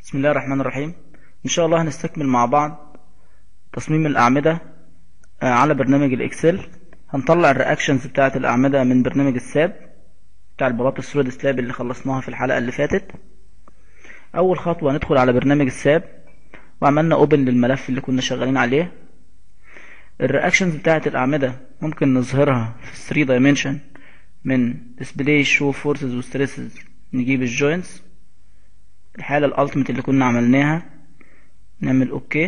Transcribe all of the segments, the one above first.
بسم الله الرحمن الرحيم إن شاء الله هنستكمل مع بعض تصميم الأعمدة آه، على برنامج الإكسل هنطلع الرياكشنز بتاعة الأعمدة من برنامج الساب بتاع البلاط السوليد سلاب اللي خلصناها في الحلقة اللي فاتت أول خطوة هندخل على برنامج الساب وعملنا اوبن للملف اللي كنا شغالين عليه الرياكشنز بتاعة الأعمدة ممكن نظهرها في 3 دايمنشن من display show forces و stresses نجيب الجوينتس الحالة الالتيميت اللي كنا عملناها نعمل اوكي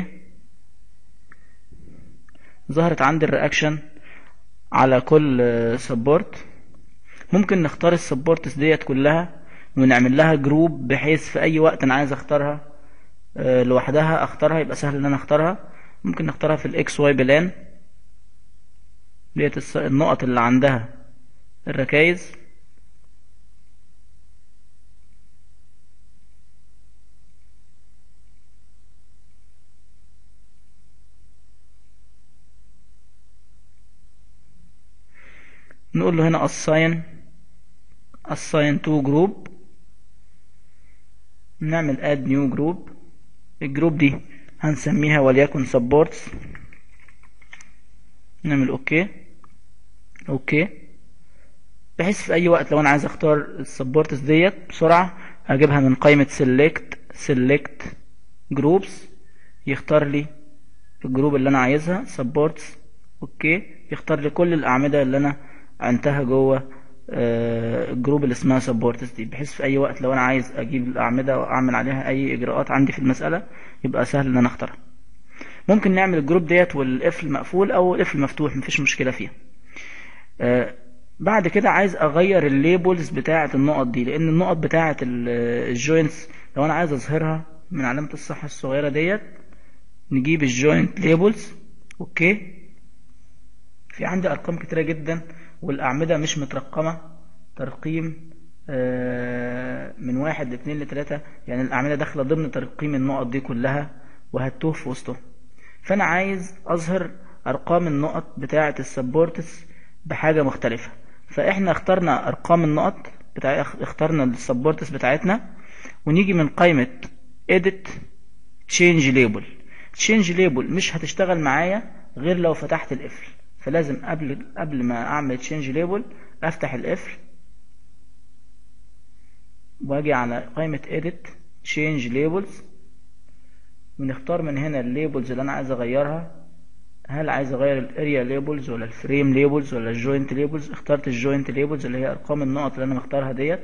ظهرت عندي الرياكشن على كل سبورت ممكن نختار السبورتس ديت كلها ونعمل لها جروب بحيث في اي وقت انا عايز اختارها آه، لوحدها اختارها يبقى سهل ان انا اختارها ممكن نختارها في الاكس واي بلان ديت الس- النقط اللي عندها الركايز نقول له هنا assign assign to group نعمل add new group الجروب دي هنسميها وليكن supports نعمل اوكي اوكي بحيث في اي وقت لو انا عايز اختار السبورتس ديت بسرعة اجيبها من قائمة select select groups يختار لي الجروب اللي انا عايزها supports اوكي يختار لي كل الاعمدة اللي انا عنتها جوه آه، الجروب اللي اسمها سبورتس دي بحيث في اي وقت لو انا عايز اجيب الاعمده واعمل عليها اي اجراءات عندي في المساله يبقى سهل ان انا اختارها ممكن نعمل الجروب ديت والقفل مقفول او القفل مفتوح مفيش مشكله فيها آه، بعد كده عايز اغير الليبلز بتاعه النقط دي لان النقط بتاعه الجوينتس لو انا عايز اظهرها من علامه الصح الصغيره ديت نجيب الجوينت ليبلز اوكي في عندي ارقام كتيره جدا والاعمده مش مترقمه ترقيم آه، من واحد لاتنين لتلاتة يعني الاعمده داخله ضمن ترقيم النقط دي كلها وهتوه في وسطهم فانا عايز اظهر ارقام النقط بتاعه السبورتس بحاجه مختلفه فاحنا اخترنا ارقام النقط بتاع اخترنا السبورتس بتاعتنا ونيجي من قائمه edit change label change label مش هتشتغل معايا غير لو فتحت القفل فلازم قبل قبل ما اعمل change label افتح القفل واجي على قائمة edit change labels ونختار من هنا الليبلز اللي انا عايز اغيرها هل عايز اغير الاريا ليبلز ولا الفريم ليبلز ولا الجوينت ليبلز اخترت الجوينت ليبلز اللي هي ارقام النقط اللي انا مختارها ديت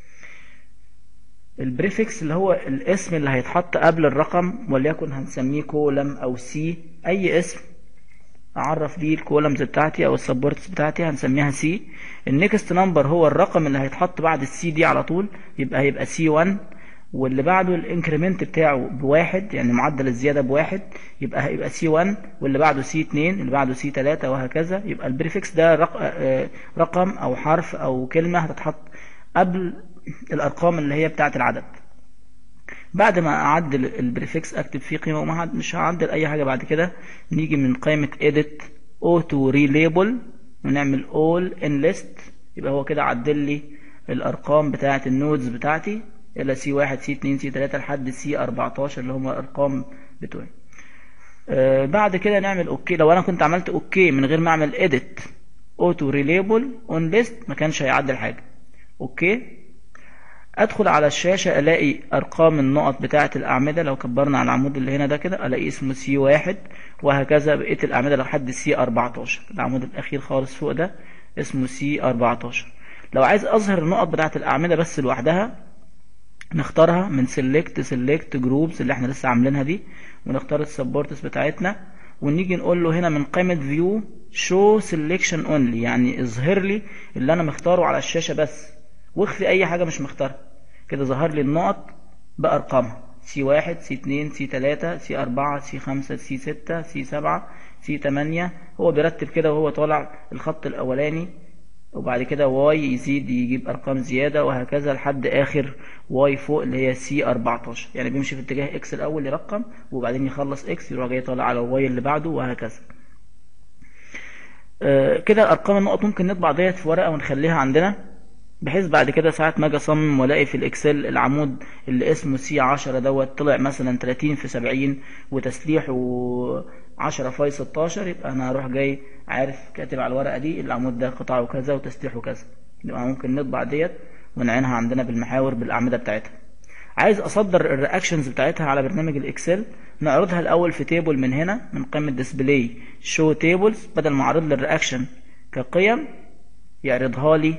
البريفكس اللي هو الاسم اللي هيتحط قبل الرقم وليكن هنسميه كولم او سي اي اسم اعرف بيه الكولمز بتاعتي او السبورتس بتاعتي هنسميها سي النكست نمبر هو الرقم اللي هيتحط بعد السي دي على طول يبقى هيبقى سي 1 واللي بعده الانكريمنت بتاعه بواحد يعني معدل الزيادة بواحد يبقى هيبقى سي 1 واللي بعده سي 2 اللي بعده سي 3 وهكذا يبقى البريفكس ده رق... آه، رقم او حرف او كلمة هتتحط قبل الارقام اللي هي بتاعت العدد بعد ما اعدل البريفكس اكتب فيه قيمه وما هعد- مش هعدل اي حاجه بعد كده نيجي من قائمه edit auto relabel ونعمل all in list يبقى هو كده عدل لي الارقام بتاعه النودز بتاعتي الى سي 1 سي 2 سي 3 لحد سي 14 اللي هم الارقام بتوعي آه بعد كده نعمل اوكي لو انا كنت عملت اوكي من غير ما اعمل edit auto relabel on list ما كانش هيعدل حاجه اوكي ادخل على الشاشة الاقي ارقام النقط بتاعة الاعمدة لو كبرنا على العمود اللي هنا ده كده الاقي اسمه سي واحد وهكذا بقية الاعمدة لحد سي 14 العمود الاخير خالص فوق ده اسمه سي 14 لو عايز اظهر النقط بتاعة الاعمدة بس لوحدها نختارها من سيلكت سيلكت جروبز اللي احنا لسه عاملينها دي ونختار السبورتس بتاعتنا ونيجي نقول له هنا من قائمة فيو شو سيلكشن اونلي يعني اظهر لي اللي انا مختاره على الشاشة بس واخفي اي حاجة مش مختارها كده ظهر لي النقط بأرقامها سي واحد سي اتنين سي تلاتة سي أربعة سي خمسة سي ستة سي سبعة سي تمانية هو بيرتب كده وهو طالع الخط الأولاني وبعد كده واي يزيد يجيب أرقام زيادة وهكذا لحد آخر واي فوق اللي هي سي 14 يعني بيمشي في اتجاه اكس الأول يرقم وبعدين يخلص اكس يروح جاي طالع على الواي اللي بعده وهكذا آه، كده ارقام النقط ممكن نطبع ديت في ورقه ونخليها عندنا بحيث بعد كده ساعة ما اجي اصمم والاقي في الاكسل العمود اللي اسمه سي 10 دوت طلع مثلا 30 في 70 وتسليحه 10 فاي 16 يبقى انا هروح جاي عارف كاتب على الورقة دي العمود ده قطعه كذا وتسليحه كذا يبقى ممكن نطبع ديت ونعينها عندنا بالمحاور بالاعمدة بتاعتها عايز اصدر الرياكشنز بتاعتها على برنامج الاكسل نعرضها الاول في تيبل من هنا من قائمه ديسبلاي شو تيبلز بدل ما اعرض لي الرياكشن كقيم يعرضها لي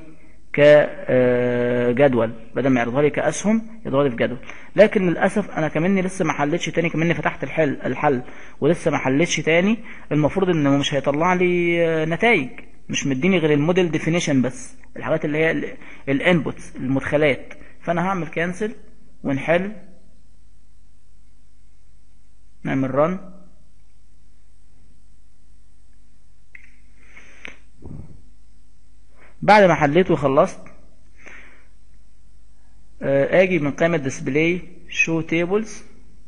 كجدول بدل ما يعرضها لي كاسهم يعرضها لي في جدول لكن للاسف انا كمني لسه ما حلتش تاني كمني فتحت الحل الحل ولسه ما حلتش تاني المفروض انه مش هيطلع لي نتائج مش مديني غير الموديل ديفينيشن بس الحاجات اللي هي الانبوتس المدخلات فانا هعمل كانسل ونحل نعمل رن بعد ما حليت وخلصت اجي من قائمة ديسبلاي شو تيبلز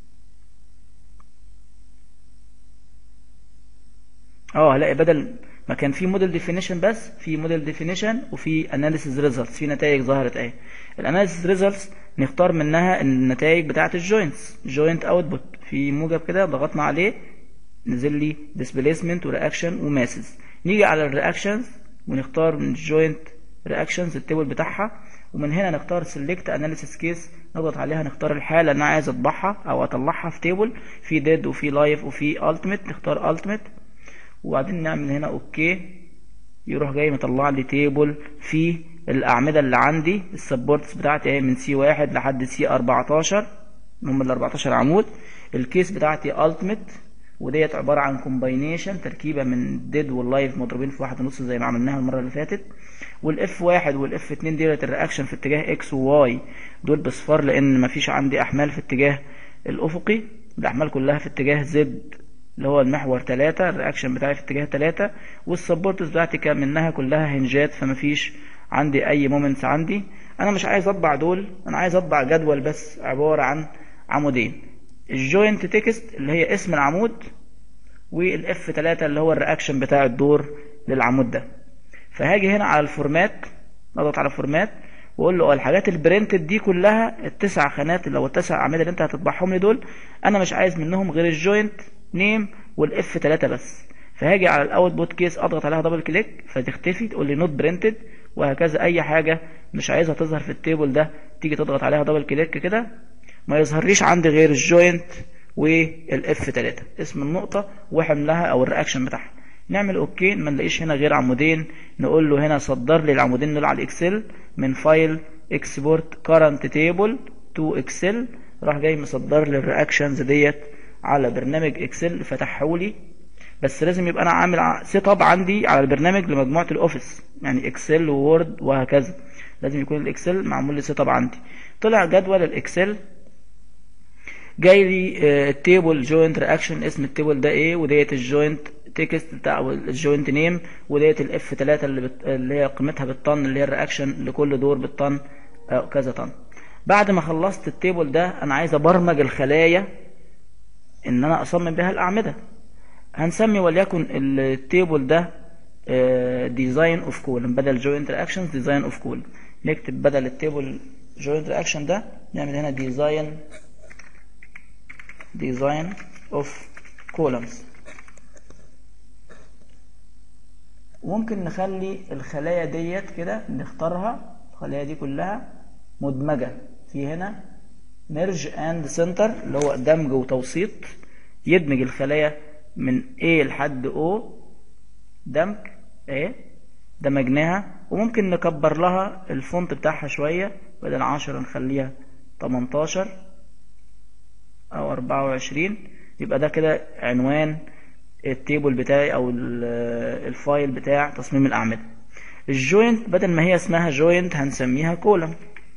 اه هلاقي بدل ما كان في موديل ديفينيشن بس في موديل ديفينيشن وفي اناليسيز ريزلتس في نتائج ظهرت اهي الاناليسيز ريزلتس نختار منها النتائج بتاعه الجوينتس جوينت اوتبوت في موجب كده ضغطنا عليه نزل لي ديسبيسمنت ورياكشن وماسز نيجي على الرياكشنز ونختار من الجوينت رياكشنز التيبل بتاعها ومن هنا نختار سيلكت اناليسيس كيس نضغط عليها نختار الحاله اللي انا عايز اطبعها او اطلعها في تيبل في ديد وفي لايف وفي التيميت نختار التيميت وبعدين نعمل هنا اوكي يروح جاي مطلع لي تيبل فيه الاعمده اللي عندي السبورتس بتاعتي اهي من سي واحد لحد سي 14 هم ال 14 عمود الكيس بتاعتي التيميت وديت عباره عن كومباينيشن تركيبه من ديد واللايف مضروبين في واحد ونص زي ما عملناها المره اللي فاتت والاف واحد والاف اتنين ديت الرياكشن في اتجاه اكس وواي دول بصفار لان مفيش عندي احمال في اتجاه الافقي الاحمال كلها في اتجاه زد اللي هو المحور 3 الرياكشن بتاعي في اتجاه 3 والسبورتس بتاعتي كان منها كلها هنجات فمفيش عندي اي مومنتس عندي انا مش عايز اطبع دول انا عايز اطبع جدول بس عبارة عن عمودين الجوينت تكست اللي هي اسم العمود والاف 3 اللي هو الرياكشن بتاع الدور للعمود ده فهاجي هنا على الفورمات اضغط على فورمات واقول له الحاجات البرنتد دي كلها التسع خانات اللي هو التسع اعمده اللي انت هتطبعهم لي دول انا مش عايز منهم غير الجوينت نيم والاف 3 بس فهاجي على الاوت بوت كيس اضغط عليها دبل كليك فتختفي تقول لي نوت برنتد وهكذا اي حاجه مش عايزها تظهر في التيبل ده تيجي تضغط عليها دبل كليك كده ما يظهرليش عندي غير الجوينت والاف 3 اسم النقطه وحملها او الرياكشن بتاعها نعمل اوكي ما نلاقيش هنا غير عمودين نقول له هنا صدر لي العمودين دول على الاكسل من فايل اكسبورت كارنت تيبل تو اكسل راح جاي مصدر لي الرياكشنز ديت على برنامج اكسل فتحه لي بس لازم يبقى انا عامل سيت اب عندي على البرنامج لمجموعه الاوفيس يعني اكسل وورد وهكذا لازم يكون الاكسل معمول لي سيت اب عندي طلع جدول الاكسل جاي لي التيبل جوينت رياكشن اسم التيبل ده ايه وديت الجوينت تكست بتاع الجوينت نيم وديت الاف 3 اللي, بت... اللي هي قيمتها بالطن اللي هي الرياكشن لكل دور بالطن أو كذا طن بعد ما خلصت التيبل ده انا عايز ابرمج الخلايا ان انا اصمم بها الاعمده هنسمي وليكن التيبل ده ديزاين اوف كولم بدل جوينت رياكشنز ديزاين اوف كولم نكتب بدل التيبل جوينت رياكشن ده نعمل هنا ديزاين ديزاين اوف كولمز وممكن نخلي الخلايا ديت كده نختارها الخلايا دي كلها مدمجة في هنا ميرج اند سنتر اللي هو دمج وتوسيط يدمج الخلايا من A لحد O دمج اهي دمجناها وممكن نكبر لها الفونت بتاعها شوية بدل 10 نخليها 18 او 24 يبقى ده كده عنوان التيبل بتاعي او الفايل بتاع تصميم الاعمده الجوينت بدل ما هي اسمها جوينت هنسميها كولم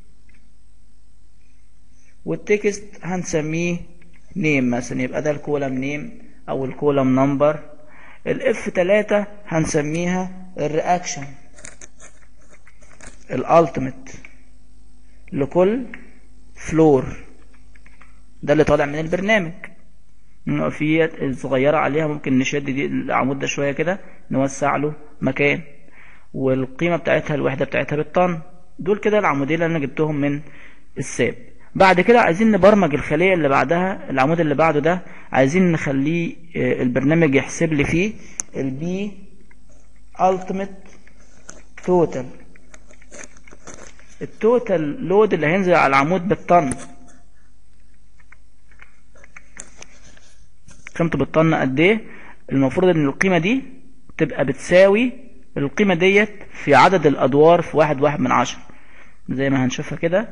والتكست هنسميه نيم مثلا يبقى ده الكولم نيم او الكولم نمبر الاف 3 هنسميها الرياكشن الالتيميت لكل فلور ده اللي طالع من البرنامج في الصغيرة عليها ممكن نشد دي العمود ده شوية كده نوسع له مكان والقيمة بتاعتها الوحدة بتاعتها بالطن دول كده العمودين اللي انا جبتهم من الساب بعد كده عايزين نبرمج الخلية اللي بعدها العمود اللي بعده ده عايزين نخليه آه، البرنامج يحسب لي فيه البي ultimate total التوتال لود اللي هينزل على العمود بالطن قيمته بالطن قد ايه المفروض ان القيمة دي تبقى بتساوي القيمة ديت في عدد الادوار في واحد واحد من عشرة زي ما هنشوفها كده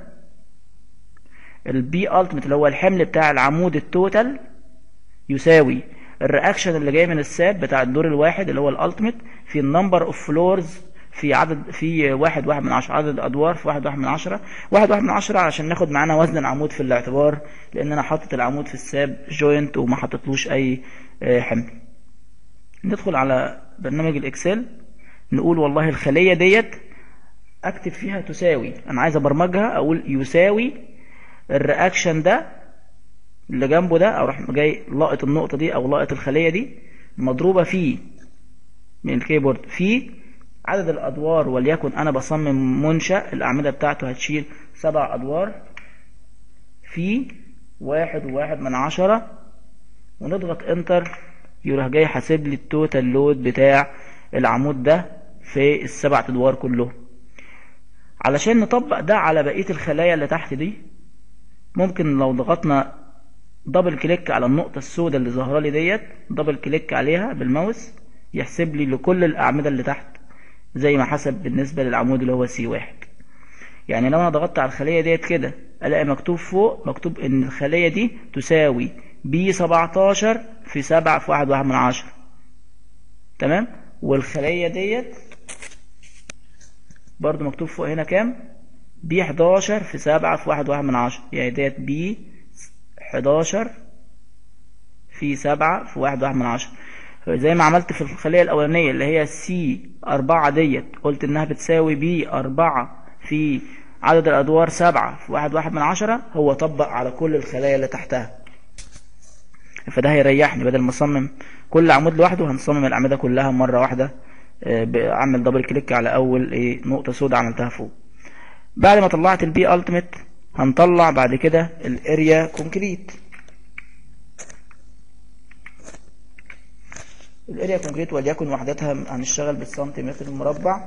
البي التيمت اللي هو الحمل بتاع العمود التوتال يساوي الرياكشن اللي جاي من الساب بتاع الدور الواحد اللي هو الالتيمت في النمبر اوف فلورز في عدد في واحد واحد من عشرة عدد الادوار في واحد واحد من عشرة واحد واحد من عشرة علشان ناخد معانا وزن العمود في الاعتبار لان انا حاطط العمود في الساب جوينت وما حطيتلوش اي آه، حمل ندخل على برنامج الاكسل نقول والله الخلية ديت اكتب فيها تساوي انا عايز ابرمجها اقول يساوي الرياكشن ده اللي جنبه ده او راح جاي لاقط النقطة دي او لاقط الخلية دي مضروبة في من الكيبورد في عدد الادوار وليكن انا بصمم منشأ الاعمدة بتاعته هتشيل سبع ادوار في واحد وواحد من عشرة ونضغط انتر يروح جاي حاسب لي التوتال لود بتاع العمود ده في السبع ادوار كلهم علشان نطبق ده على بقية الخلايا اللي تحت دي ممكن لو ضغطنا دبل كليك على النقطة السوداء اللي ظاهرة لي ديت دبل كليك عليها بالماوس يحسب لي لكل الأعمدة اللي تحت زي ما حسب بالنسبة للعمود اللي هو سي واحد يعني لو أنا ضغطت على الخلية ديت كده ألاقي مكتوب فوق مكتوب إن الخلية دي تساوي بي 17 في 7 في 1 واحد من عشرة تمام والخلية ديت برضو مكتوب فوق هنا كام بي 11 في 7 في 1 واحد من عشرة يعني ديت بي 11 في 7 في 1 واحد من عشرة زي ما عملت في الخلية الأولانية اللي هي سي 4 ديت قلت إنها بتساوي بي 4 في عدد الأدوار 7 في 1 واحد من عشرة هو طبق على كل الخلايا اللي تحتها فده هيريحني بدل ما اصمم كل عمود لوحده هنصمم الأعمدة كلها مرة واحدة آه، بعمل دبل كليك على أول إيه نقطة سوداء عملتها فوق بعد ما طلعت البي التيميت هنطلع بعد كده الاريا كونكريت الاريا كونكريت وليكن وحدتها هنشتغل بالسنتيمتر المربع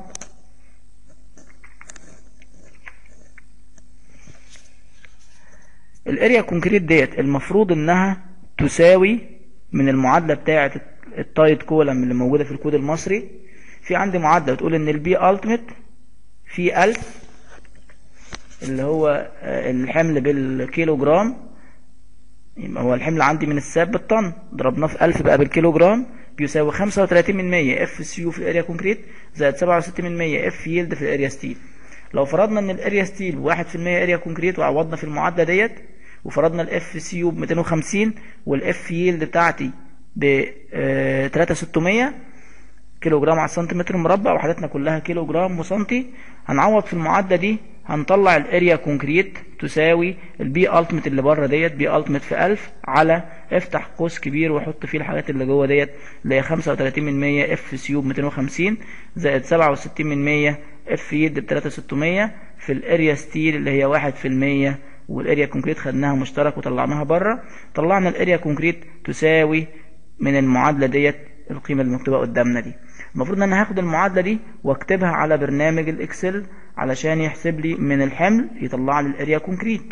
الاريا كونكريت ديت المفروض انها تساوي من المعادله بتاعه التايت كولم اللي موجوده في الكود المصري في عندي معادله بتقول ان البي التيميت في 1000 اللي هو آه، الحمل بالكيلو جرام يبقى هو الحمل عندي من الساب بالطن ضربناه في 1000 بقى بالكيلو جرام بيساوي 35 من 100 اف سي يو في الاريا كونكريت زائد 67 من 100 اف يلد في الاريا ستيل لو فرضنا ان الاريا ستيل 1% اريا كونكريت وعوضنا في المعادله ديت وفرضنا الاف سي يو ب 250 والاف يلد بتاعتي ب 3600 كيلو جرام على السنتيمتر مربع وحدتنا كلها كيلو جرام وسنتي هنعوض في المعادله دي هنطلع الاريا كونكريت تساوي البي التيميت اللي بره ديت بي التيميت في 1000 على افتح قوس كبير وحط فيه الحاجات اللي جوه ديت اللي هي 35 من 100 اف سيوب 250 زائد 67 من 100 اف يد ب 3600 في الاريا ستيل اللي هي 1% والاريا كونكريت خدناها مشترك وطلعناها بره طلعنا الاريا كونكريت تساوي من المعادله ديت القيمه المكتوبه قدامنا دي المفروض ان انا هاخد المعادله دي واكتبها على برنامج الاكسل علشان يحسب لي من الحمل يطلع لي الاريا كونكريت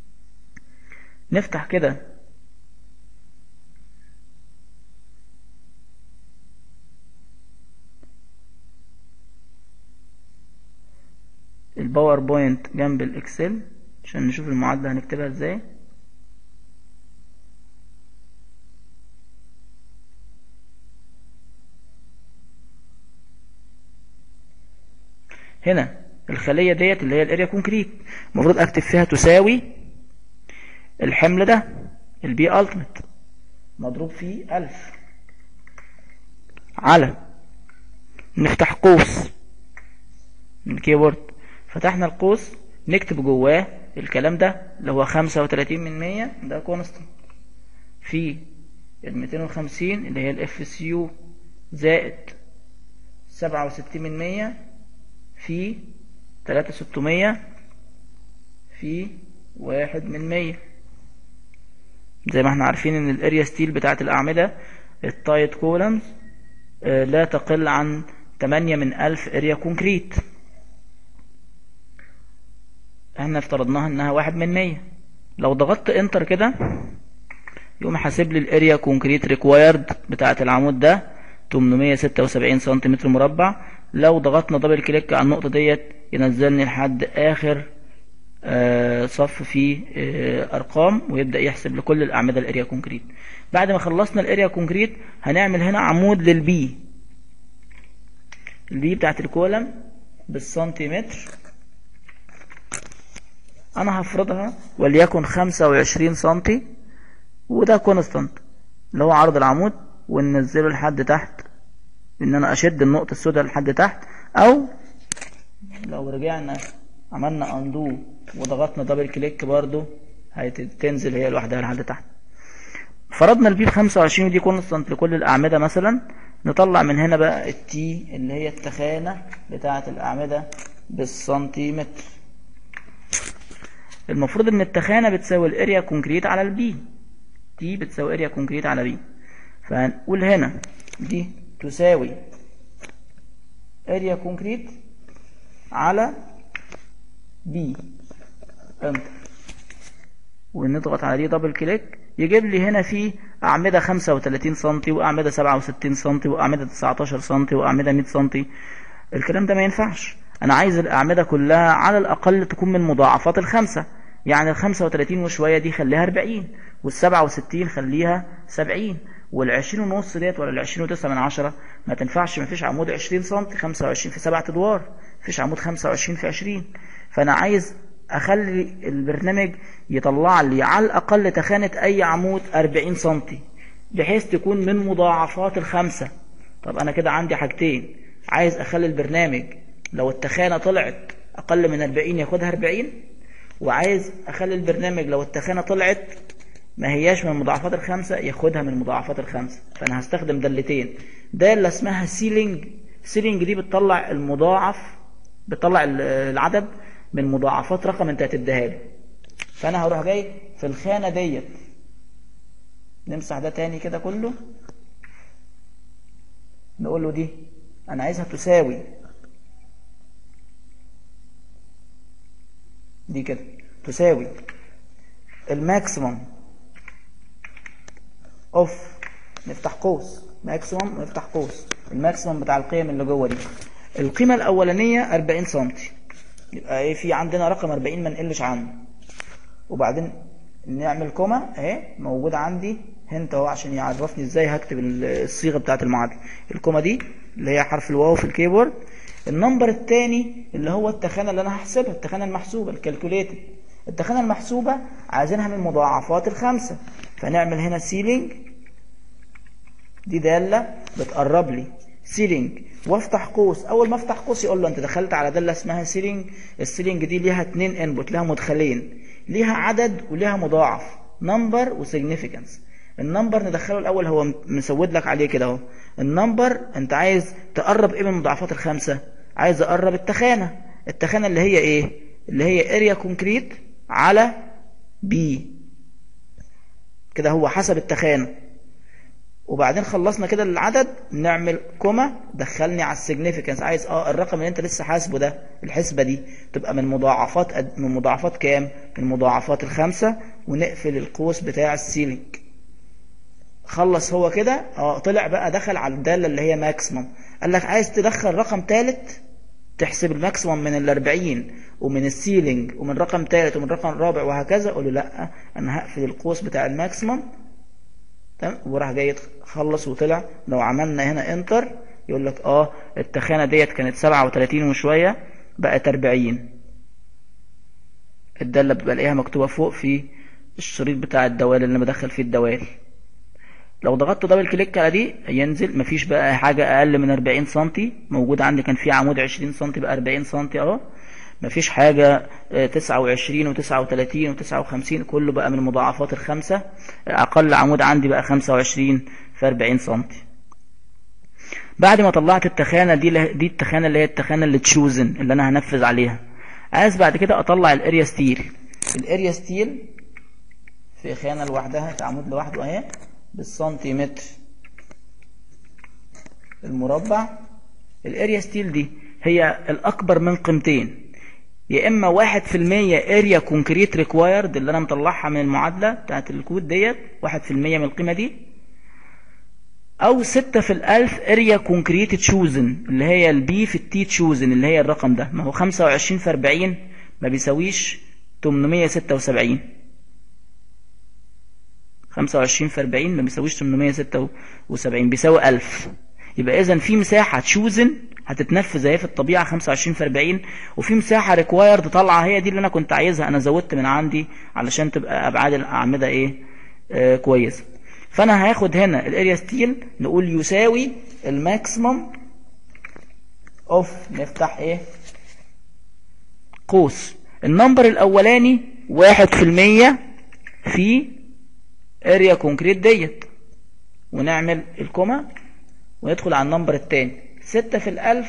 نفتح كده الباوربوينت جنب الاكسل عشان نشوف المعادله هنكتبها ازاي هنا الخلية ديت اللي هي الاريا كونكريت المفروض اكتب فيها تساوي الحمل ده البي التمت مضروب فيه ألف على نفتح قوس من الكيبورد فتحنا القوس نكتب جواه الكلام ده اللي هو خمسة وتلاتين من مية ده كونستنت في الميتين وخمسين اللي هي الاف سي يو زائد سبعة وستين من مية في 3600 في واحد من مية زي ما احنا عارفين ان الاريا ستيل بتاعت الاعمدة التايت كولمز آه، لا تقل عن 8 من ألف اريا كونكريت احنا افترضناها انها واحد من مية لو ضغطت انتر كده يقوم حاسب لي الاريا كونكريت ريكوايرد بتاعت العمود ده 876 سنتيمتر مربع لو ضغطنا دبل كليك على النقطة ديت ينزلني لحد اخر آه، صف فيه آه، ارقام ويبدأ يحسب لكل الاعمدة الاريا كونكريت بعد ما خلصنا الاريا كونكريت هنعمل هنا عمود للبي البي بتاعت الكولم بالسنتيمتر انا هفرضها وليكن 25 سنتي وده كونستانت اللي هو عرض العمود وننزله لحد تحت ان انا اشد النقطة السوداء لحد تحت او لو رجعنا عملنا اندو وضغطنا دبل كليك برضو هتنزل هي لوحدها لحد تحت فرضنا البي ب 25 ودي كونستانت لكل الاعمده مثلا نطلع من هنا بقى التي اللي هي التخانه بتاعه الاعمده بالسنتيمتر المفروض ان التخانه بتساوي الاريا كونكريت على البي تي بتساوي اريا كونكريت على بي فهنقول هنا دي تساوي اريا كونكريت على بي انتر ونضغط على دي دبل كليك يجيب لي هنا في أعمدة 35 سم وأعمدة 67 سم وأعمدة 19 سم وأعمدة 100 سم الكلام ده ما ينفعش أنا عايز الأعمدة كلها على الأقل تكون من مضاعفات الخمسة يعني ال 35 وشوية دي خليها 40 وال 67 خليها 70 وال 20 ونص ديت ولا ال 20 و9 من عشرة ما تنفعش ما فيش عمود 20 سم 25 في 7 ادوار فيش عمود 25 في 20 فأنا عايز أخلي البرنامج يطلع لي على الأقل تخانة أي عمود 40 سنتي بحيث تكون من مضاعفات الخمسة طب أنا كده عندي حاجتين عايز أخلي البرنامج لو التخانة طلعت أقل من 40 ياخدها 40 وعايز أخلي البرنامج لو التخانة طلعت ما هياش من مضاعفات الخمسة ياخدها من مضاعفات الخمسة فأنا هستخدم دالتين دالة اسمها سيلينج سيلينج دي بتطلع المضاعف بتطلع العدد من مضاعفات رقم انت هتديها له فانا هروح جاي في الخانه ديت نمسح ده تاني كده كله نقول له دي انا عايزها تساوي دي كده تساوي الماكسيمم اوف نفتح قوس ماكسيمم نفتح قوس الماكسيمم بتاع القيم اللي جوه دي القيمه الاولانيه 40 سم يبقى ايه في عندنا رقم 40 ما نقلش عنه وبعدين نعمل كوما اهي موجود عندي هنت اهو عشان يعرفني ازاي هكتب الصيغه بتاعه المعادله الكوما دي اللي هي حرف الواو في الكيبورد النمبر الثاني اللي هو التخانه اللي انا هحسبها التخانه المحسوبه الكالكوليتد التخانه المحسوبه عايزينها من مضاعفات الخمسه فنعمل هنا سيلينج دي داله بتقرب لي سيلينج وافتح قوس اول ما افتح قوس يقول له انت دخلت على داله اسمها سيلينج السيلينج دي ليها اتنين انبوت ليها مدخلين ليها عدد وليها مضاعف نمبر وسيجنيفيكانس النمبر ندخله الاول هو مسود لك عليه كده اهو النمبر انت عايز تقرب ايه من مضاعفات الخمسه عايز اقرب التخانه التخانه اللي هي ايه اللي هي اريا كونكريت على بي كده هو حسب التخانه وبعدين خلصنا كده العدد نعمل كوما دخلني على السيجنيفيكانس عايز اه الرقم اللي انت لسه حاسبه ده الحسبه دي تبقى من مضاعفات أد... من مضاعفات كام من مضاعفات الخمسه ونقفل القوس بتاع السيلينج خلص هو كده اه طلع بقى دخل على الداله اللي هي ماكسيمم قال لك عايز تدخل رقم ثالث تحسب الماكسيمم من ال 40 ومن السيلينج ومن رقم ثالث ومن رقم رابع وهكذا قول له لا انا هقفل القوس بتاع الماكسيمم تمام وراح جاي خلص وطلع لو عملنا هنا انتر يقول لك اه التخانه ديت كانت 37 وشويه بقت 40 الداله بتبقى الاقيها مكتوبه فوق في الشريط بتاع الدوال اللي انا بدخل فيه الدوال لو ضغطت دبل كليك على دي ينزل مفيش بقى حاجه اقل من 40 سم موجود عندي كان في عمود 20 سم بقى 40 سم اهو مفيش حاجة 29 و39 و59 كله بقى من مضاعفات الخمسة أقل عمود عندي بقى 25 في 40 سم بعد ما طلعت التخانة دي دي التخانة اللي هي التخانة اللي تشوزن اللي أنا هنفذ عليها عايز بعد كده اطلع الاريا ستيل الاريا ستيل في خانة لوحدها كعمود لوحده اهي بالسنتيمتر المربع الاريا ستيل دي هي الاكبر من قيمتين يا اما واحد في المية اريا كونكريت ريكوايرد اللي انا مطلعها من المعادلة بتاعت الكود ديت واحد في المية من القيمة دي او ستة في الالف اريا كونكريت تشوزن اللي هي البي في التي تشوزن اللي هي الرقم ده ما هو خمسة وعشرين في اربعين ما بيساويش تمنمية ستة وسبعين خمسة وعشرين في اربعين ما بيساويش تمنمية ستة وسبعين بيساوي الف يبقى اذا في مساحة تشوزن هتتنفذ اهي في الطبيعة 25 في 40 وفي مساحة ريكوايرد طالعة هي دي اللي انا كنت عايزها انا زودت من عندي علشان تبقى ابعاد الاعمدة ايه آه كويسة فانا هاخد هنا الاريا ستيل نقول يساوي الماكسيمم اوف نفتح ايه قوس النمبر الاولاني واحد في المية في اريا كونكريت ديت ونعمل الكوما وندخل على النمبر التاني ستة في الألف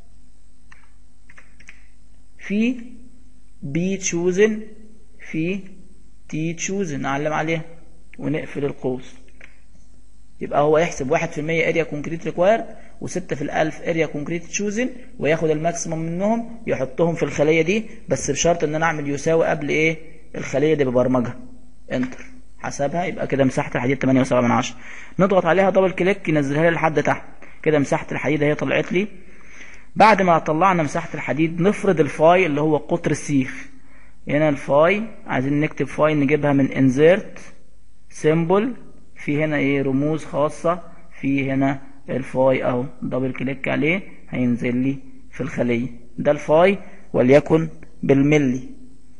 في بي تشوزن في تي تشوزن نعلم عليها ونقفل القوس يبقى هو يحسب واحد في المية اريا كونكريت ريكواير وستة في الألف اريا كونكريت تشوزن وياخد الماكسيموم منهم يحطهم في الخلية دي بس بشرط ان انا اعمل يساوي قبل ايه الخلية دي ببرمجها انتر حسبها يبقى كده مساحة الحديد 8.7 من عشرة نضغط عليها دبل كليك ينزلها لي لحد تحت كده مساحة الحديد هي طلعت لي بعد ما طلعنا مساحة الحديد نفرض الفاي اللي هو قطر السيخ هنا الفاي عايزين نكتب فاي نجيبها من انزيرت سيمبل في هنا ايه رموز خاصة في هنا الفاي اهو دبل كليك عليه هينزل لي في الخلية ده الفاي وليكن بالملي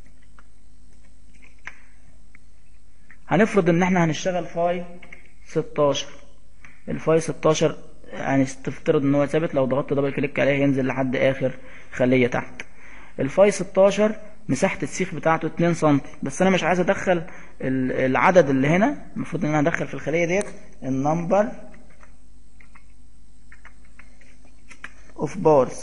هنفرض ان احنا هنشتغل فاي 16 الفاي 16 يعني تفترض ان هو ثابت لو ضغطت دبل كليك عليه ينزل لحد اخر خلية تحت الفاي 16 مساحة السيخ بتاعته 2 سم بس انا مش عايز ادخل العدد اللي هنا المفروض ان انا ادخل في الخلية ديت النمبر اوف بارز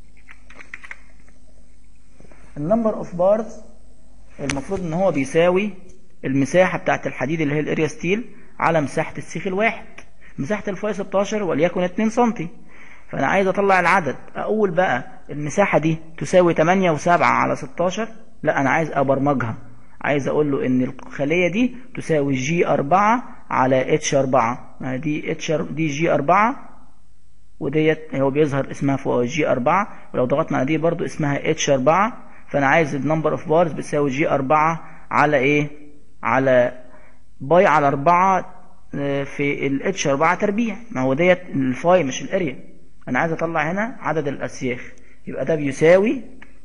النمبر اوف بارز المفروض ان هو بيساوي المساحة بتاعت الحديد اللي هي الاريا ستيل على مساحة السيخ الواحد مساحة الفاي 16 وليكن 2 سم فأنا عايز أطلع العدد أقول بقى المساحة دي تساوي 8 و7 على 16 لا أنا عايز أبرمجها عايز أقول له إن الخلية دي تساوي جي 4 على اتش 4 ما دي اتش دي جي 4 وديت هو بيظهر اسمها فوق جي 4 ولو ضغطنا على دي برضو اسمها اتش 4 فأنا عايز النمبر اوف بارز بتساوي جي 4 على ايه على باي على 4 في الاتش 4 تربيع ما هو ديت الفاي مش الاريا انا عايز اطلع هنا عدد الاسياخ يبقى ده بيساوي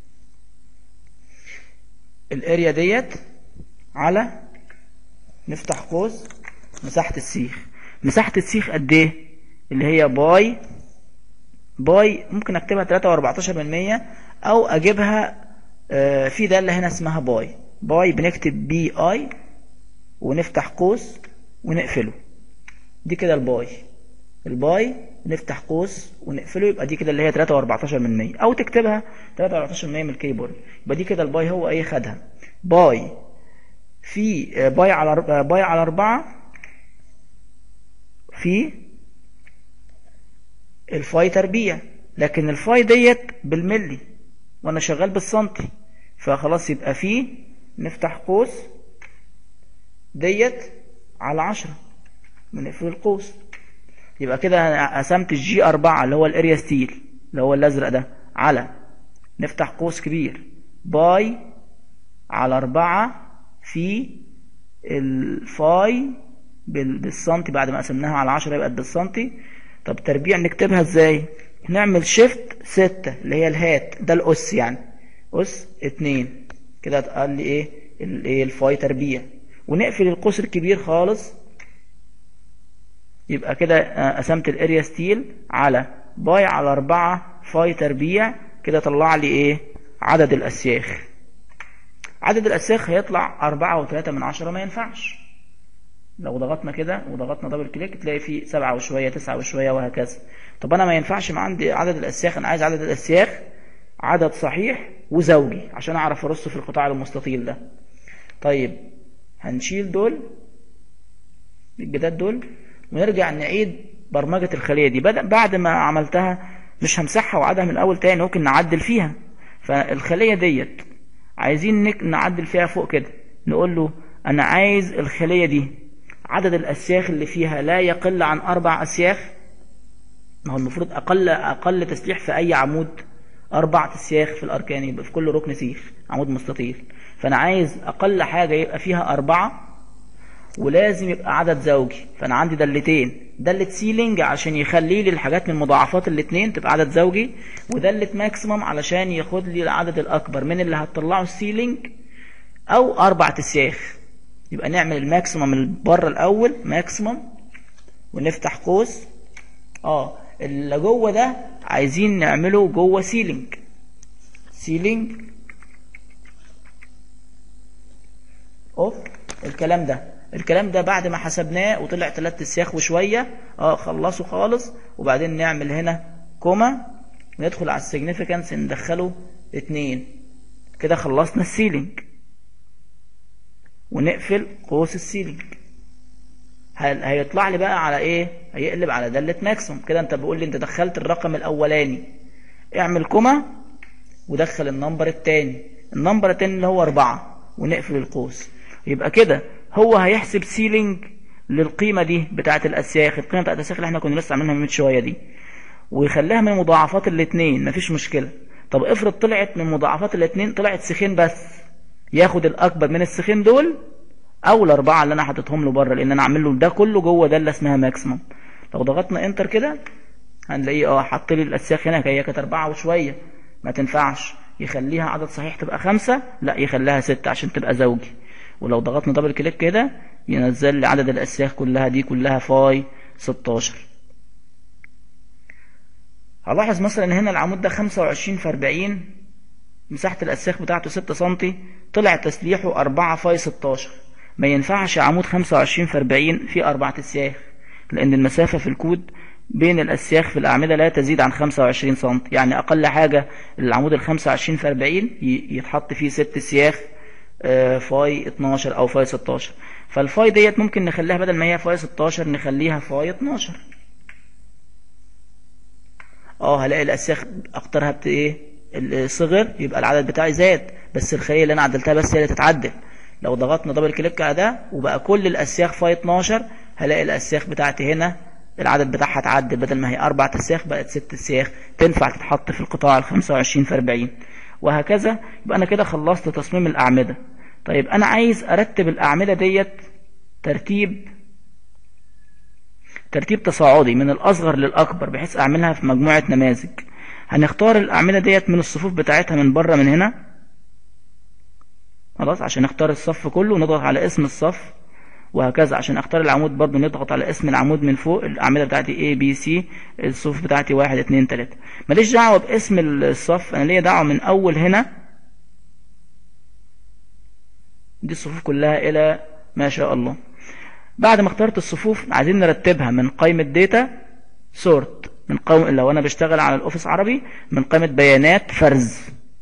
الاريا ديت على نفتح قوس مساحة السيخ مساحة السيخ قد ايه اللي هي باي باي ممكن اكتبها 3 و14 من 100 او اجيبها في دالة هنا اسمها باي باي بنكتب بي اي ونفتح قوس ونقفله دي كده الباي الباي نفتح قوس ونقفله يبقى دي كده اللي هي 3 و14 من 100 او تكتبها 3 و14 من 100 من الكيبورد يبقى دي كده الباي هو ايه خدها باي في باي على باي على 4 في الفاي تربيع لكن الفاي ديت بالملي وانا شغال بالسنتي فخلاص يبقى في نفتح قوس ديت على عشرة بنقفل القوس يبقى كده قسمت الجي أربعة اللي هو الاريا ستيل اللي هو الأزرق ده على نفتح قوس كبير باي على أربعة في الفاي بالسنتي بعد ما قسمناها على عشرة يبقى بالسنتي طب تربيع نكتبها ازاي نعمل شيفت ستة اللي هي الهات ده الأس يعني أس اتنين كده تقال لي ايه الايه الفاي تربيع ونقفل القوس الكبير خالص يبقى كده قسمت الاريا ستيل على باي على أربعة فاي تربيع كده طلع لي ايه عدد الأسياخ عدد الأسياخ هيطلع أربعة وثلاثة من عشرة ما ينفعش لو ضغطنا كده وضغطنا دبل كليك تلاقي فيه سبعة وشوية تسعة وشوية وهكذا طب أنا ما ينفعش ما عندي عدد الأسياخ أنا عايز عدد الأسياخ عدد صحيح وزوجي عشان اعرف ارصه في القطاع المستطيل ده طيب هنشيل دول الجداد دول ونرجع نعيد برمجة الخلية دي بدأ بعد ما عملتها مش همسحها وعدها من الأول تاني ممكن نعدل فيها فالخلية ديت عايزين نعدل فيها فوق كده نقول له أنا عايز الخلية دي عدد الأسياخ اللي فيها لا يقل عن أربع أسياخ ما هو المفروض أقل أقل تسليح في أي عمود أربع أسياخ في الأركان يبقى في كل ركن سيخ عمود مستطيل فأنا عايز أقل حاجة يبقى فيها أربعة ولازم يبقى عدد زوجي فأنا عندي دلتين دلة سيلينج عشان يخلي لي الحاجات من مضاعفات الاثنين تبقى عدد زوجي ودلة ماكسيمم علشان ياخد لي العدد الأكبر من اللي هتطلعه السيلينج أو أربع أسياخ يبقى نعمل الماكسيمم بره الأول ماكسيمم ونفتح قوس اه اللي جوه ده عايزين نعمله جوه سيلينج سيلينج اوف الكلام ده الكلام ده بعد ما حسبناه وطلع ثلاث اسياخ وشويه اه خلصه خالص وبعدين نعمل هنا كوما ندخل على السيجنيفيكانس ندخله اتنين كده خلصنا السيلينج ونقفل قوس السيلينج هيطلع لي بقى على ايه هيقلب على دالة ماكسيموم كده انت بقول لي انت دخلت الرقم الاولاني اعمل كوما ودخل النمبر التاني النمبر التاني اللي هو اربعة ونقفل القوس يبقى كده هو هيحسب سيلينج للقيمة دي بتاعة الاسياخ القيمة بتاعة الاسياخ اللي احنا كنا لسه عاملينها من شوية دي ويخليها من مضاعفات الاثنين مفيش مشكلة طب افرض طلعت من مضاعفات الاثنين طلعت سخين بس ياخد الاكبر من السخين دول او الاربعه اللي انا حاططهم له بره لان انا عامل له ده كله جوه ده اللي اسمها ماكسيمم لو ضغطنا انتر كده هنلاقيه اه حط لي الاسياخ هنا هي كانت اربعه وشويه ما تنفعش يخليها عدد صحيح تبقى خمسة لا يخليها ستة عشان تبقى زوجي ولو ضغطنا دبل كليك كده ينزل لي عدد الاسياخ كلها دي كلها فاي 16 هلاحظ مثلا هنا العمود ده 25 في 40 مساحة الاسياخ بتاعته 6 سم طلع تسليحه 4 فاي 16 ما ينفعش عمود 25 في 40 في أربعة أسياخ لأن المسافة في الكود بين الأسياخ في الأعمدة لا تزيد عن 25 سم يعني أقل حاجة العمود ال 25 في 40 يتحط فيه ست أسياخ فاي 12 أو فاي 16 فالفاي ديت ممكن نخليها بدل ما هي فاي 16 نخليها فاي 12 اه هلاقي الأسياخ أكترها بت إيه الصغر يبقى العدد بتاعي زاد بس الخلية اللي أنا عدلتها بس هي اللي تتعدل لو ضغطنا دبل كليك على ده وبقى كل الاسياخ فاي 12 هلاقي الاسياخ بتاعتي هنا العدد بتاعها اتعدل بدل ما هي اربع اسياخ بقت ست اسياخ تنفع تتحط في القطاع ال 25 في 40 وهكذا يبقى انا كده خلصت تصميم الاعمده طيب انا عايز ارتب الاعمده ديت ترتيب ترتيب تصاعدي من الاصغر للاكبر بحيث اعملها في مجموعه نماذج هنختار الاعمده ديت من الصفوف بتاعتها من بره من هنا خلاص عشان نختار الصف كله ونضغط على اسم الصف وهكذا عشان اختار العمود برضو نضغط على اسم العمود من فوق الاعمده بتاعتي A B C الصفوف بتاعتي واحد اتنين تلاتة ماليش دعوه باسم الصف انا ليا دعوه من اول هنا دي الصفوف كلها الى ما شاء الله بعد ما اخترت الصفوف عايزين نرتبها من قائمه داتا سورت من قائمه لو انا بشتغل على الاوفيس عربي من قائمه بيانات فرز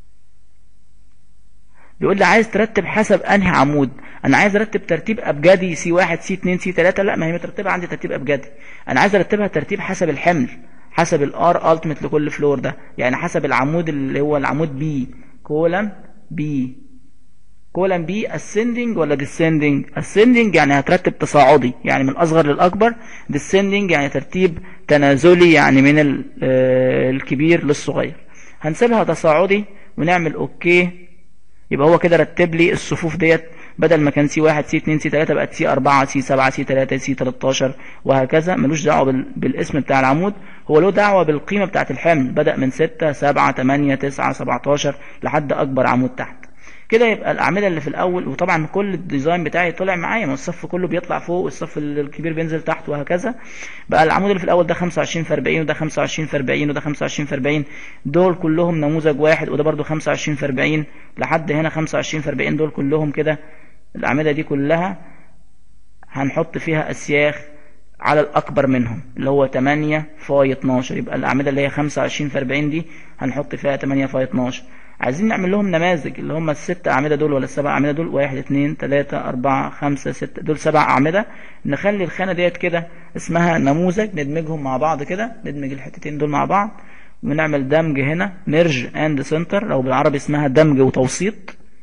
بيقول لي عايز ترتب حسب انهي عمود انا عايز ارتب ترتيب ابجدي سي واحد سي اتنين سي تلاتة لا ما هي مترتبه عندي ترتيب ابجدي انا عايز ارتبها ترتيب حسب الحمل حسب الار التيميت لكل فلور ده يعني حسب العمود اللي هو العمود بي كولم بي كولم بي ascending ولا descending ascending يعني هترتب تصاعدي يعني من الاصغر للاكبر descending يعني ترتيب تنازلي يعني من الكبير للصغير هنسيبها تصاعدي ونعمل اوكي يبقى هو كده رتب لي الصفوف ديت بدل ما كان سي واحد سي اتنين سي تلاتة بقت سي اربعة سي سبعة سي تلاتة سي تلاتاشر وهكذا ملوش دعوة بالاسم بتاع العمود هو له دعوة بالقيمة بتاعت الحمل بدأ من ستة سبعة تمانية تسعة سبعتاشر لحد أكبر عمود تحت كده يبقى الأعمدة اللي في الأول وطبعا كل الديزاين بتاعي طلع معايا ما الصف كله بيطلع فوق والصف الكبير بينزل تحت وهكذا بقى العمود اللي في الأول ده 25 في 40 وده 25 في 40 وده 25 في 40 دول كلهم نموذج واحد وده برده 25 في 40 لحد هنا 25 في 40 دول كلهم كده الأعمدة دي كلها هنحط فيها أسياخ على الأكبر منهم اللي هو 8 فاي 12 يبقى الأعمدة اللي هي 25 في 40 دي هنحط فيها 8 فاي 12 عايزين نعمل لهم نماذج اللي هم الست أعمدة دول ولا السبع أعمدة دول واحد اتنين تلاتة أربعة خمسة ستة دول سبع أعمدة نخلي الخانة ديت كده اسمها نموذج ندمجهم مع بعض كده ندمج الحتتين دول مع بعض ونعمل دمج هنا ميرج اند سنتر لو بالعربي اسمها دمج وتوسيط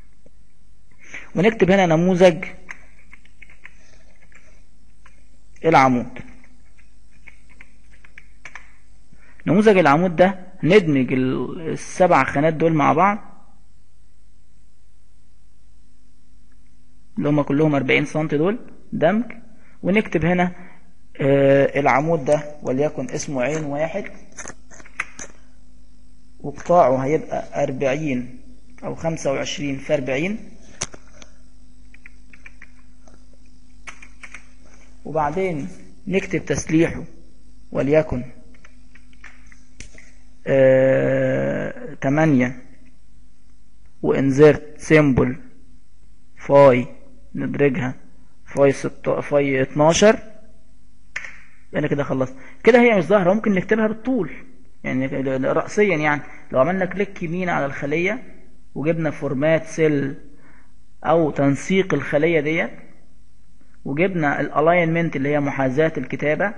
ونكتب هنا نموذج العمود نموذج العمود ده ندمج السبع خانات دول مع بعض اللي هم كلهم 40 سم دول دمج ونكتب هنا آه العمود ده وليكن اسمه عين واحد وقطاعه هيبقى 40 او 25 في 40 وبعدين نكتب تسليحه وليكن آه، تمانية وانزرت سيمبل فاي ندرجها فاي ست فاي اتناشر انا كده خلصت كده هي مش ظاهرة ممكن نكتبها بالطول يعني رأسيا يعني لو عملنا كليك يمين على الخلية وجبنا فورمات سيل او تنسيق الخلية ديت وجبنا الالاينمنت اللي هي محاذاة الكتابة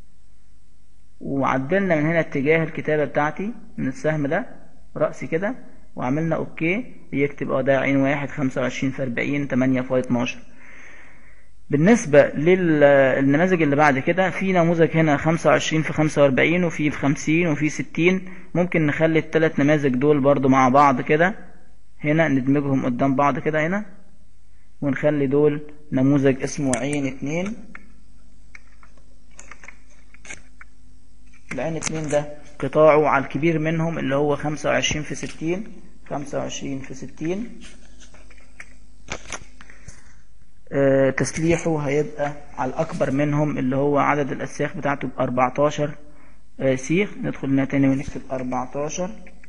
وعدلنا من هنا اتجاه الكتابة بتاعتي من السهم ده رأسي كده وعملنا اوكي يكتب اه ده عين واحد خمسة وعشرين في اربعين تمانية في اتناشر بالنسبة للنماذج اللي بعد كده في نموذج هنا خمسة وعشرين في خمسة واربعين وفي في خمسين وفي ستين ممكن نخلي التلات نماذج دول برضو مع بعض كده هنا ندمجهم قدام بعض كده هنا ونخلي دول نموذج اسمه عين اتنين العين اتنين ده قطاعه على الكبير منهم اللي هو خمسة وعشرين في ستين خمسة وعشرين في ستين آه تسليحه هيبقى على الأكبر منهم اللي هو عدد الأسياخ بتاعته بأربعتاشر آه سيخ ندخل هنا تاني ونكتب أربعتاشر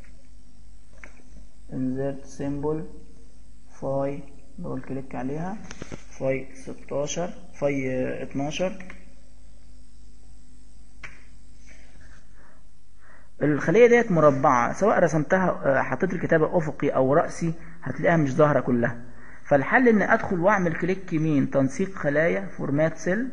insert symbol فاي دول كليك عليها فاي ستاشر فاي اتناشر الخلية ديت مربعة سواء رسمتها حطيت الكتابة أفقي أو رأسي هتلاقيها مش ظاهرة كلها فالحل إن أدخل وأعمل كليك يمين تنسيق خلايا فورمات سيل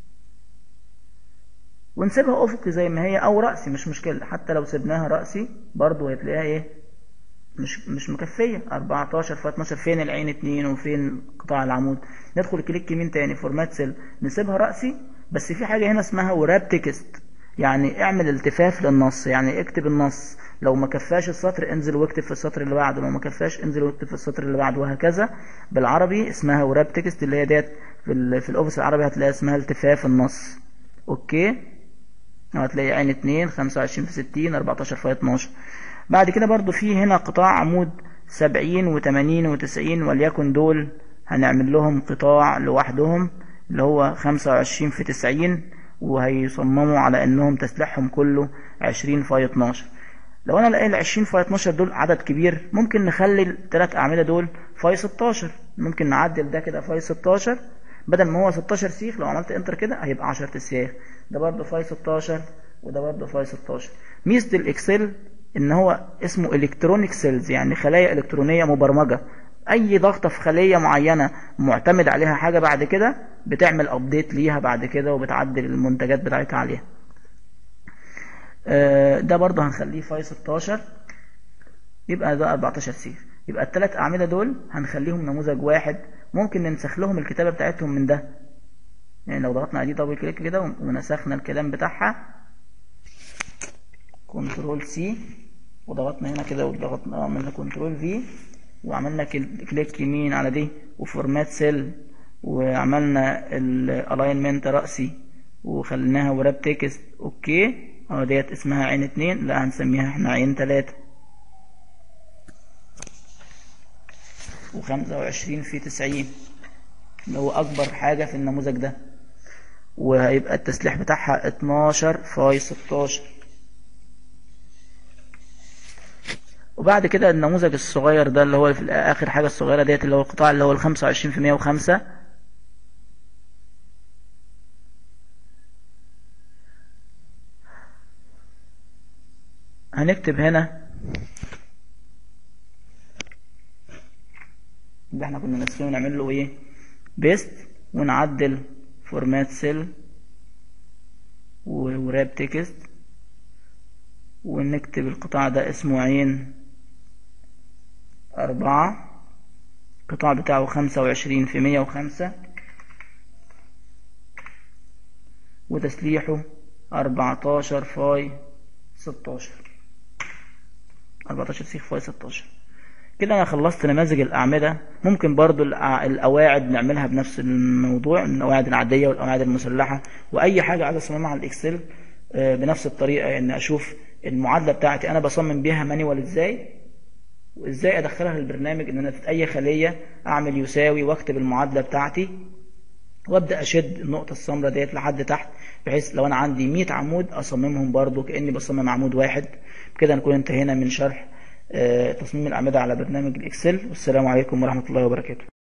ونسيبها أفقي زي ما هي أو رأسي مش مشكلة حتى لو سبناها رأسي برضو هتلاقيها إيه مش مش مكفية 14 في 12 فين العين 2 وفين قطاع العمود ندخل كليك يمين تاني فورمات سيل نسيبها رأسي بس في حاجة هنا اسمها وراب تكست يعني اعمل التفاف للنص يعني اكتب النص لو ما كفاش السطر انزل واكتب في السطر اللي بعده لو ما كفاش انزل واكتب في السطر اللي بعده وهكذا بالعربي اسمها وراب تكست اللي هي ديت في, ال في الاوفيس العربي هتلاقيها اسمها التفاف النص اوكي هتلاقي عين 2 25 في 60 14 في 12 بعد كده برضو في هنا قطاع عمود 70 و80 و90 وليكن دول هنعمل لهم قطاع لوحدهم اللي هو 25 في 90 وهيصمموا على انهم تسليحهم كله 20 في 12 لو انا لقيت ال 20 في 12 دول عدد كبير ممكن نخلي الثلاث اعمده دول في 16 ممكن نعدل ده كده في 16 بدل ما هو 16 سيخ لو عملت انتر كده هيبقى 10 سيخ ده برضه في 16 وده برضه في 16 ميزه الاكسل ان هو اسمه الكترونيك سيلز يعني خلايا الكترونيه مبرمجه اي ضغطه في خليه معينه معتمد عليها حاجه بعد كده بتعمل ابديت ليها بعد كده وبتعدل المنتجات بتاعتها عليها ده برضه هنخليه فاي 16 يبقى ده 14 سيف يبقى الثلاث اعمده دول هنخليهم نموذج واحد ممكن ننسخ لهم الكتابه بتاعتهم من ده يعني لو ضغطنا عليه دبل كليك كده ونسخنا الكلام بتاعها كنترول سي وضغطنا هنا كده وضغطنا عملنا كنترول في وعملنا كليك يمين على دي وفورمات سيل وعملنا الالاينمنت رأسي وخليناها وراب تكست اوكي اه ديت اسمها عين اتنين لا هنسميها احنا عين تلاتة وخمسة وعشرين في تسعين اللي هو اكبر حاجة في النموذج ده وهيبقى التسليح بتاعها اتناشر فاي ستاشر وبعد كده النموذج الصغير ده اللي هو في اخر حاجة الصغيرة ديت اللي هو القطاع اللي هو الخمسة وعشرين في مية وخمسة هنكتب هنا اللي احنا كنا ناسينه نعمل له ايه بيست ونعدل فورمات سيل وراب تكست ونكتب القطاع ده اسمه عين أربعة القطاع بتاعه خمسة وعشرين في مية وخمسة وتسليحه أربعتاشر فاي ستاشر أربعتاشر سيخ فاي ستاشر كده أنا خلصت نماذج الأعمدة ممكن برضو القواعد نعملها بنفس الموضوع القواعد العادية والقواعد المسلحة وأي حاجة عايز أصممها على الإكسل بنفس الطريقة إن أشوف المعادلة بتاعتي أنا بصمم بيها مانيوال إزاي وإزاي أدخلها للبرنامج إن أنا في أي خلية أعمل يساوي وأكتب المعادلة بتاعتي وابدا اشد النقطه السمراء ديت لحد تحت بحيث لو انا عندي 100 عمود اصممهم برضو كاني بصمم عمود واحد كده نكون انتهينا من شرح تصميم الاعمده على برنامج الاكسل والسلام عليكم ورحمه الله وبركاته